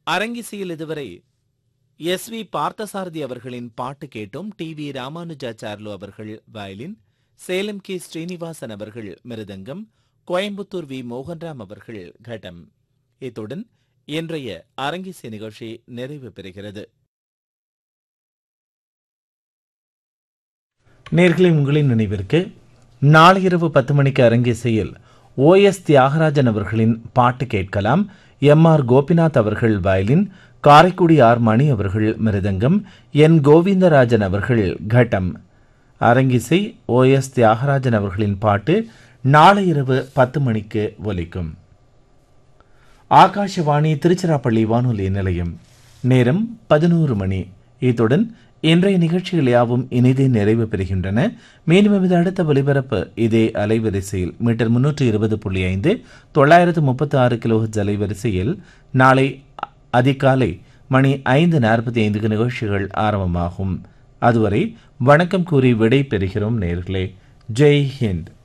அரங்கிசையில் இதுவரை S we Parthasarathy அவர்களின் பாட்டு கேட்டோம் டி வி ராமானுஜாச்சார்லு அவர்கள் வயலின் சேலம் கே ஸ்ரீனிவாசன் அவர்கள் மிருதங்கம் கோயம்புத்தூர் வி மோகன்ராம் அவர்கள் கடம் இத்துடன் இன்றைய அரங்கிசை நிகழ்ச்சி நிறைவு பெறுகிறது நேர்களை உங்களின் நினைவிற்கு நாளை இரவு பத்து மணிக்கு அரங்கிசையில் ஓ எஸ் தியாகராஜன் அவர்களின் பாட்டு கேட்கலாம் எம் ஆர் கோபிநாத் அவர்கள் வயலின் காரைக்குடி ஆர் மணி அவர்கள் மிருதங்கம் என் கோவிந்தராஜன் அவர்கள் கட்டம் அரங்கிசை ஓ எஸ் தியாகராஜன் அவர்களின் பாட்டு நாளை இரவு பத்து மணிக்கு ஒலிக்கும் ஆகாஷவாணி திருச்சிராப்பள்ளி வானொலி நிலையம் நேரம் பதினோரு மணி இத்துடன் இன்றைய நிகழ்ச்சிகள் யாவும் இனிதே நிறைவு பெறுகின்றன மீண்டும் இது அடுத்த ஒலிபரப்பு இதே அலைவரிசையில் மீட்டர் முன்னூற்று இருபது புள்ளி ஐந்து தொள்ளாயிரத்து முப்பத்தி ஆறு கிலோ அலைவரிசையில் நாளை அதிகாலை மணி ஐந்து நாற்பத்தி ஐந்துக்கு நிகழ்ச்சிகள் ஆரம்பமாகும் அதுவரை வணக்கம் கூறி விடை பெறுகிறோம் நேர்களே ஜெய் ஹிந்த்